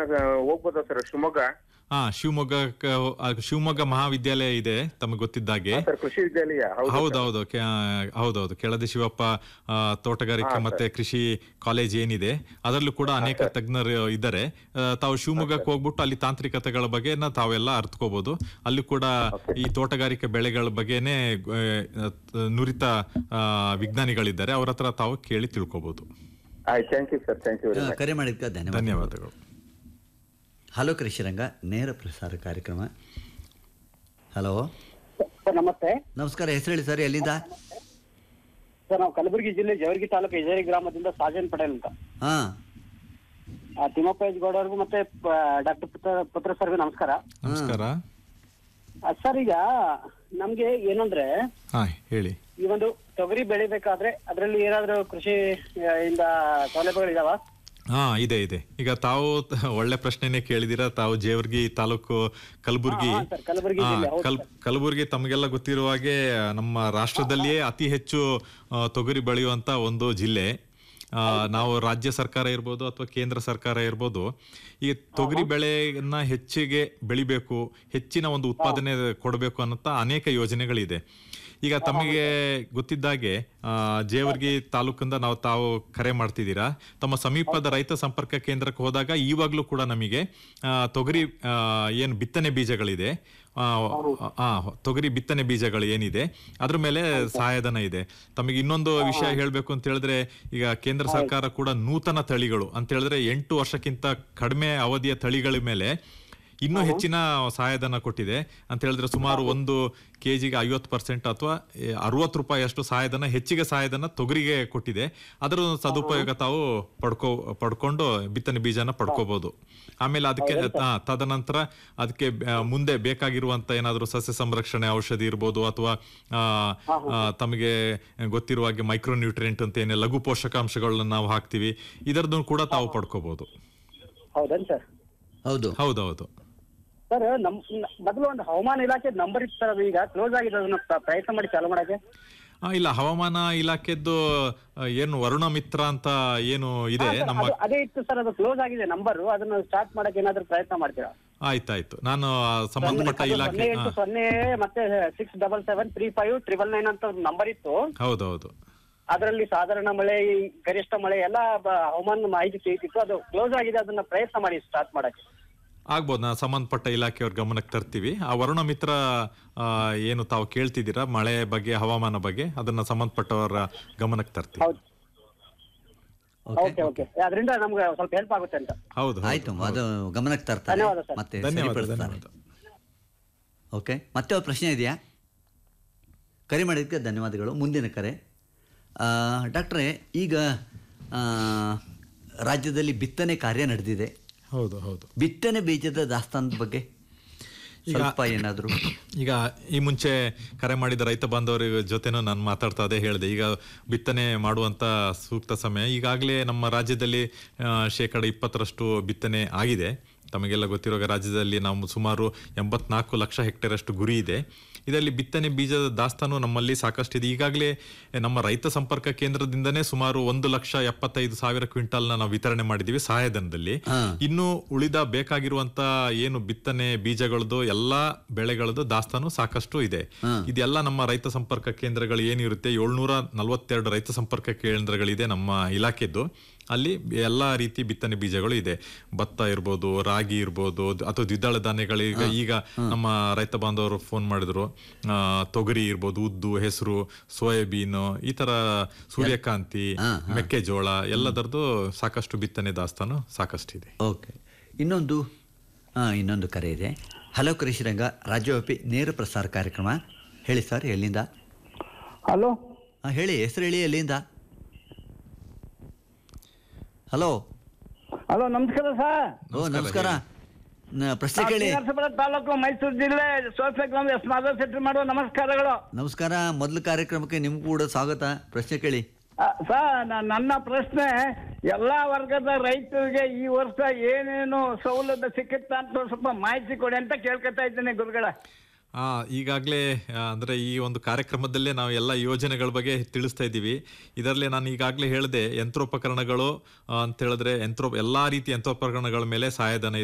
ಹೋಗ್ಬೋದಾ sir Shivamogga ಹಾ ಶಿವಮೊಗ್ಗ ಕ- ಆ, ಶಿವಮೊಗ್ಗ ಮಹಾವಿದ್ಯಾಲಯ ಇದೆ ತಮಗೆ ಗೊತ್ತಿದ್ದಾಗೆ ಸರ್ ಕೃಷಿ ವಿದ್ಯಾಲಯ ಹೌದು ಹೌದೌದು ಕೆ- ಹೌದೌದು ಕೆಳದಿ ಶಿವಪ್ಪ ಆ, ತೋಟಗಾರಿಕೆ ಮತ್ತೆ ಕೃಷಿ ಕಾಲೇಜ್ ಏನಿದೆ ಅದರಲ್ಲೂ ಕೂಡ ಅನೇಕ ತಜ್ಞರು ಇದ್ದಾರೆ ಆ, ತಾವು ಶಿವಮೊಗ್ಗಕ್ಕೆ ಹೋಗ್ಬಿಟ್ಟು ಅಲ್ಲಿ ತಾಂತ್ರಿಕತೆಗಳ ಬಗ್ಗೆನ ತಾವೆಲ್ಲ ಅರ್ಥಕೋಬಹುದು ಅಲ್ಲಿ ಕೂಡ ಈ ತೋಟಗಾರಿಕೆ ಬೆಳೆಗಳ ಬಗ್ಗೆನೇ ಆ, ನುರಿತ ಆ, ವಿಜ್ಞಾನಿಗಳಿದ್ದಾರೆ ಅವ್ರ ಹತ್ರ ತಾವು ಕೇಳಿ ತಿಳ್ಕೊಬಹುದು ಆಯ್ತು thank you sir thank you very ah, much ಕರೆ ಮಾಡಿದ್ಕ ಧನ್ಯವಾದ ಧನ್ಯವಾದಗಳು ಹಲೋ ಕೃಷಿರಂಗ ನೇರ ಪ್ರಸಾರ ಕಾರ್ಯಕ್ರಮ ಹಲೋ ಸರ್ ನಮಸ್ತೆ ನಮಸ್ಕಾರ ಹೆಸರು ಹೇಳಿ ಸರ್ ಎಲ್ಲಿಂದ ಸರ್ ನಾವು ಕಲಬುರಗಿ ಜಿಲ್ಲೆ ಜವರ್ಗಿ ತಾಲೂಕು ಇಜೇರಿ ಗ್ರಾಮದಿಂದ ಸಾಜನ್ ಪಟೇಲ್ ಅಂತ ಹಾ ಆ, ತಿಮ್ಮಪ್ಪ ಎಚ್ ಗೌಡ ಅವ್ರಿಗೂ ಮತ್ತೆ ಡಾಕ್ಟರ್ ಪುತ್ರ ಪುತ್ರ ಸರ್ಗೂ ನಮಸ್ಕಾರ ನಮಸ್ಕಾರ ಆ, ಸರ್ ಈಗ ನಮ್ಗೆ ಏನಂದ್ರೆ ಹಾ ಹೇಳಿ ಈ ಒಂದು ತೊಗರಿ ಬೆಳಿಬೇಕಾದ್ರೆ ಅದರಲ್ಲಿ ಏನಾದ್ರು ಕೃಷಿ ಆ, ಇಂದ ಸೌಲಭ್ಯಗಳಿದಾವ ಹಾ ಇದೆ ಇದೆ ಈಗ ತಾವು ತ- ಒಳ್ಳೆ ಪ್ರಶ್ನೆನೇ ಕೇಳಿದಿರ ತಾವು ಜೇವರ್ಗಿ ತಾಲೂಕು ಕಲಬುರ್ಗಿ ಹಾ, ಸರ್, ಕಲಬುರ್ಗಿ ಹಾ, ಜಿಲ್ಲೆ, ಹೌದು ಕಲ್ ಕಲಬುರ್ಗಿ ತಮಗೆಲ್ಲ ಗೊತ್ತಿರುವ ಹಾಗೆ ನಮ್ಮ ರಾಷ್ಟ್ರದಲ್ಲಿಯೇ ಅತಿ ಹೆಚ್ಚು ಆ, ತೊಗರಿ ಬೆಳೆಯುವಂತ ಒಂದು ಜಿಲ್ಲೆ ಆ, ನಾವು ರಾಜ್ಯ ಸರ್ಕಾರ ಇರ್ಬೋದು ಅಥವಾ ಕೇಂದ್ರ ಸರ್ಕಾರ ಇರ್ಬೋದು ಈ ತೊಗರಿ ಬೆಳೆಯನ್ನ ಹೆಚ್ಚಿಗೆ ಬೆಳಿಬೇಕು ಹೆಚ್ಚಿನ ಒಂದು ಉತ್ಪಾದನೆ ಕೊಡಬೇಕು ಅನ್ನೋಂಥ ಅನೇಕ ಯೋಜನೆಗಳಿದೆ ಈಗ ತಮಗೆ ಗೊತ್ತಿದ್ದಾಗೆ ಆ, ಜೇವರ್ಗಿ ತಾಲೂಕಿಂದ ನಾವು ತಾವು ಕರೆ ಮಾಡ್ತಿದ್ದೀರಾ ತಮ್ಮ ಸಮೀಪದ ರೈತ ಸಂಪರ್ಕ ಕೇಂದ್ರಕ್ಕೆ ಹೋದಾಗ ಈವಾಗಲೂ ಕೂಡ ನಮಗೆ ಆ, ತೊಗರಿ ಆ, ಏನು ಬಿತ್ತನೆ ಬೀಜಗಳಿದೆ ಆ, ಆ, ತೊಗರಿ ಬಿತ್ತನೆ ಬೀಜಗಳು ಏನಿದೆ ಅದ್ರ ಮೇಲೆ ಸಹಾಯಧನ ಇದೆ ತಮಗೆ ಇನ್ನೊಂದು ವಿಷಯ ಹೇಳಬೇಕು ಅಂತ ಹೇಳಿದ್ರೆ ಈಗ ಕೇಂದ್ರ ಸರ್ಕಾರ ಕೂಡ ನೂತನ ತಳಿಗಳು ಅಂತ ಹೇಳಿದ್ರೆ ಎಂಟು ವರ್ಷಕ್ಕಿಂತ ಕಡಿಮೆ ಅವಧಿಯ ತಳಿಗಳ ಮೇಲೆ ಇನ್ನೂ ಹೆಚ್ಚಿನ ಸಹಾಯಧನ ಕೊಟ್ಟಿದೆ ಅಂತ ಹೇಳಿದ್ರೆ ಸುಮಾರು ಒಂದು ಕೆಜಿಗೆ ಐವತ್ತು ಪರ್ಸೆಂಟ್ ಅಥವಾ ಅರವತ್ತು ರೂಪಾಯಿ ಅಷ್ಟು ಸಹಾಯಧನ ಹೆಚ್ಚಿಗೆ ಸಹಾಯಧನ ತೊಗರಿಗೆ ಕೊಟ್ಟಿದೆ ಅದರ ಒಂದು ಸದುಪಯೋಗ ತಾವು ಪಡ್ಕೋ ಪಡ್ಕೊಂಡು ಬಿತ್ತನೆ ಬೀಜನ ಪಡ್ಕೋಬಹುದು ಆಮೇಲೆ ಅದಕ್ಕೆ ಆ, ತದನಂತರ ಅದಕ್ಕೆ ಆ, ಮುಂದೆ ಬೇಕಾಗಿರುವಂತ ಏನಾದರೂ ಸಸ್ಯ ಸಂರಕ್ಷಣೆ ಔಷಧಿ ಇರ್ಬೋದು ಅಥವಾ ಆ, ಆ, ತಮಗೆ ಗೊತ್ತಿರುವ ಹಾಗೆ ಮೈಕ್ರೋ ನ್ಯೂಟ್ರಿಯೆಂಟ್ ಅಂತ ಏನೇ ಲಘು ಪೋಷಕಾಂಶಗಳನ್ನ ನಾವು ಹಾಕ್ತಿವಿ ಇದರದ್ದು ಕೂಡ ತಾವು ಪಡ್ಕೋಬಹುದು ಹೌದನ್ ಸರ್ ಹೌದು ಹೌದೌದು ಸರ್ ನಮ್ ನ- ಮೊದಲು ಒಂದು ಹವಾಮಾನ ಇಲಾಖೆ ನಂಬರ್ ಇತ್ತು ಸರ್ ಅದು ಈಗ ಕ್ಲೋಸ್ ಆಗಿದೆ ಅದನ್ನ ಪ್ರ- ಪ್ರಯತ್ನ ಮಾಡಿ ಚಾಲು ಮಾಡಕ್ಕೆ ಆ, ಇಲ್ಲ ಹವಾಮಾನ ಇಲಾಖೆದ್ದು ಆ, ಏನು ವರುಣ ಮಿತ್ರ ಅಂತ ಏನು ಇದೆ ಹಾ, ಸರ್, ನಮ್ಮ ಅದು- ಅದೇ ಇತ್ತು ಸರ್ ಅದು ಕ್ಲೋಸ್ ಆಗಿದೆ ನಂಬರ್ ಅದನ್ನ ಸ್ಟಾರ್ಟ್ ಮಾಡಕ್ಕೆ ಏನಾದ್ರು ಪ್ರಯತ್ನ ಮಾಡ್ತೀರಾ ಆಯ್ತಾಯ್ತು ನಾನು ಆ, ಸಂಬಂಧಪಟ್ಟ ಅದು ಇಲಾಖೆ ಸೊನ್ನೆ ಹಾ, ಎಂಟು ಸೊನ್ನೆ ಮತ್ತೆ six double seven three five triple nine ಅಂತ ನಂಬರ್ ಇತ್ತು ಹೌದೌದು ಅದರಲ್ಲಿ ಸಾಧಾರಣ ಮಳೆ ಈ ಗರಿಷ್ಠ ಮಳೆ ಎಲ್ಲ ಬ- ಹವಾಮಾನ ಮಾಹಿತಿ ಸಿಗ್ತಿತ್ತು ಅದು ಕ್ಲೋಸ್ ಆಗಿದೆ ಅದನ್ನ ಪ್ರಯತ್ನ ಮಾಡಿ ಸ್ಟಾರ್ಟ್ ಮಾಡಕ್ಕೆ ಆಗ್ಬೋದು ನಾನು ಸಂಬಂಧಪಟ್ಟ ಇಲಾಖೆಯವ್ರ ಗಮನಕ್ಕೆ ತರ್ತೀವಿ ಆ ವರುಣ ಮಿತ್ರ ಆ, ಏನು ತಾವು ಕೇಳ್ತಿದ್ದೀರಾ ಮಳೆ ಬಗ್ಗೆ ಹವಾಮಾನ ಬಗ್ಗೆ ಅದನ್ನ ಸಂಬಂಧಪಟ್ಟವರ ಗಮನಕ್ಕೆ ತರ್ತೀವಿ ಹೌದು ಓಕೆ ಓಕೆ ಓಕೆ ಅದರಿಂದ ನಮ್ಗೆ ಸ್ವಲ್ಪ ಹೆಲ್ಪ್ ಆಗುತ್ತೆ ಅಂತ ಹೌದು ಹೌದು. ಆಯ್ತು ಅದು ಗಮನಕ್ಕೆ ತರ್ತಾರೆ ಧನ್ಯವಾದ ಸರ್. ಮತ್ತೆ ಧನ್ಯವಾದ ಸರಿಪಡಿಸ್ತಾರೆ ಧನ್ಯವಾದ ಓಕೆ ಮತ್ತೆ ಒಂದು ಪ್ರಶ್ನೆ ಇದೆಯಾ ಕರೆ ಮಾಡಿದ್ದಕ್ಕೆ ಧನ್ಯವಾದಗಳು ಮುಂದಿನ ಕರೆ ಆ, ಡಾಕ್ಟ್ರೇ ಈಗ ಆ, ರಾಜ್ಯದಲ್ಲಿ ಬಿತ್ತನೆ ಕಾರ್ಯ ನಡೆದಿದೆ ಹೌದು ಹೌದು ಬಿತ್ತನೆ ಬೀಜದ ದಾಸ್ತಾನದ ಬಗ್ಗೆ ಸ್ವಲ್ಪ ಏನಾದರೂ ಈಗ ಈ ಮುಂಚೆ ಕರೆ ಮಾಡಿದ ರೈತ ಬಾಂಧವರ ಜೊತೆನೂ ನಾನು ಮಾತಾಡ್ತಾ ಅದೇ ಹೇಳಿದೆ ಈಗ ಬಿತ್ತನೆ ಮಾಡುವಂತ ಸೂಕ್ತ ಸಮಯ ಈಗಾಗಲೇ ನಮ್ಮ ರಾಜ್ಯದಲ್ಲಿ ಆ, ಶೇಕಡ ಇಪ್ಪತ್ತರಷ್ಟು ಬಿತ್ತನೆ ಆಗಿದೆ ತಮಗೆಲ್ಲ ಗೊತ್ತಿರೋ ಹಾಗೆ ರಾಜ್ಯದಲ್ಲಿ ನಾವು ಸುಮಾರು ಎಂಬತ್ನಾಲ್ಕು ಲಕ್ಷ ಹೆಕ್ಟೇರ್ ಅಷ್ಟು ಗುರಿ ಇದೆ ಇದರಲ್ಲಿ ಬಿತ್ತನೆ ಬೀಜದ ದಾಸ್ತಾನು ನಮ್ಮಲ್ಲಿ ಸಾಕಷ್ಟಿದೆ ಈಗಾಗಲೇ ನಮ್ಮ ರೈತ ಸಂಪರ್ಕ ಕೇಂದ್ರದಿಂದನೇ ಸುಮಾರು ಒಂದು ಲಕ್ಷ ಎಪ್ಪತ್ತೈದು ಸಾವಿರ ಕ್ವಿಂಟಾಲ್ನ ನಾವು ವಿತರಣೆ ಮಾಡಿದ್ದೀವಿ ಸಹಾಯಧನದಲ್ಲಿ ಇನ್ನು ಉಳಿದ ಬೇಕಾಗಿರುವಂತ ಏನು ಬಿತ್ತನೆ ಬೀಜಗಳದ್ದು ಎಲ್ಲಾ ಬೆಳೆಗಳದ್ದು ದಾಸ್ತಾನು ಸಾಕಷ್ಟು ಇದೆ ಇದೆಲ್ಲ ನಮ್ಮ ರೈತ ಸಂಪರ್ಕ ಕೇಂದ್ರಗಳು ಏನಿರುತ್ತೆ ಏಳ್ನೂರ ನಲವತ್ತೆರಡು ರೈತ ಸಂಪರ್ಕ ಕೇಂದ್ರಗಳಿದೆ ನಮ್ಮ ಇಲಾಖೆದ್ದು ಅಲ್ಲಿ ಎಲ್ಲಾ ರೀತಿ ಬಿತ್ತನೆ ಬೀಜಗಳು ಇದೆ ಭತ್ತ ಇರ್ಬೋದು ರಾಗಿ ಇರ್ಬೋದು ದ್- ಅಥವಾ ದ್ವಿದಳ ಧಾನ್ಯಗಳಿಗೆ ಈಗ ನಮ್ಮ ರೈತ ಬಾಂಧವರು ಫೋನ್ ಮಾಡಿದ್ರು ಆ, ತೊಗರಿ ಇರ್ಬೋದು ಉದ್ದು ಹೆಸರು ಸೋಯಾಬೀನ್ ಈ ತರ ಸೂರ್ಯಕಾಂತಿ ಮೆಕ್ಕೆಜೋಳ ಎಲ್ಲದರದ್ದು ಸಾಕಷ್ಟು ಬಿತ್ತನೆ ದಾಸ್ತಾನು ಸಾಕಷ್ಟಿದೆ ಓಕೆ ಇನ್ನೊಂದು ಹಾಂ ಇನ್ನೊಂದು ಕರೆ ಇದೆ ಹಲೋ ಕೃಷಿರಂಗ ರಾಜ್ಯವ್ಯಾಪಿ ನೇರ ಪ್ರಸಾರ ಕಾರ್ಯಕ್ರಮ ಹೇಳಿ ಸರ್ ಎಲ್ಲಿಂದ ಹಲೋ ಹಾಂ ಹೇಳಿ ಹೆಸರು ಹೇಳಿ ಎಲ್ಲಿಂದ ಹಲೋ ಹಲೋ ನಮಸ್ಕಾರ ಸರ್ ಓ ನಮಸ್ಕಾರ ನ- ಪ್ರಶ್ನೆ ಕೇಳಿ ಶ್ರೀನಿವಾಸಪುರ ತಾಲೂಕು ಮೈಸೂರು ಜಿಲ್ಲೆ ಸೋಫೆ ಗ್ರಾಮ ಎಸ್ ಮಾಧವ್ ಶೆಟ್ಟಿ ಮಾಡುವ ನಮಸ್ಕಾರಗಳು ನಮಸ್ಕಾರ ಮೊದಲ ಕಾರ್ಯಕ್ರಮಕ್ಕೆ ನಿಮ್ಗೂ ಕೂಡ ಸ್ವಾಗತ ಪ್ರಶ್ನೆ ಕೇಳಿ ಆ, ಸರ್ ನ- ನನ್ನ ಪ್ರಶ್ನೆ ಎಲ್ಲಾ ವರ್ಗದ ರೈತರಿಗೆ ಈ ವರ್ಷ ಏನೇನು ಸೌಲಭ್ಯ ಸಿಕ್ಕುತ್ತಾ ಅಂತ ಸ್ವಲ್ಪ ಮಾಹಿತಿ ಕೊಡಿ ಅಂತ ಕೇಳ್ಕೊತಾ ಇದ್ದೇನೆ ಗುರುಗಳ ಆ ಈಗಾಗಲೇ ಅಂದರೆ ಈ ಒಂದು ಕಾರ್ಯಕ್ರಮದಲ್ಲೇ ನಾವು ಎಲ್ಲ ಯೋಜನೆಗಳ ಬಗ್ಗೆ ತಿಳಿಸ್ತಾ ಇದ್ದೀವಿ ಇದರಲ್ಲಿ ನಾನು ಈಗಾಗಲೇ ಹೇಳಿದೆ ಯಂತ್ರೋಪಕರಣಗಳು ಆ, ಅಂತ ಹೇಳಿದ್ರೆ ಯಂತ್ರೋ ಎಲ್ಲ ರೀತಿಯ ಯಂತ್ರೋಪಕರಣಗಳ ಮೇಲೆ ಸಹಾಯಧನ